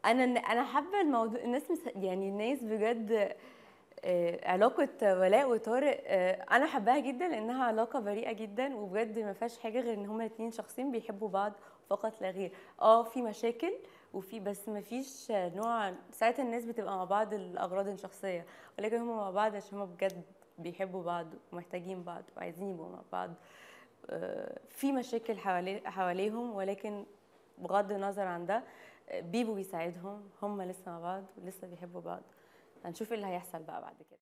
انا انا حابه الموضوع الناس مس... يعني الناس بجد آه، علاقة ولاء وطارق آه، أنا حباها جدا لأنها علاقة بريئة جدا وبجد ما فيهاش حاجة غير إن هما اتنين شخصين بيحبوا بعض فقط لا غير اه في مشاكل وفي بس ما فيش نوع ساعات الناس بتبقى مع بعض الأغراض الشخصية ولكن هما مع بعض عشان هما بجد بيحبوا بعض ومحتاجين بعض وعايزين يبقوا مع بعض آه، في مشاكل حوالي حواليهم ولكن بغض النظر عن ده آه، بيبو بيساعدهم هم لسه مع بعض ولسه بيحبوا بعض هنشوف ايه اللي هيحصل بقى بعد كده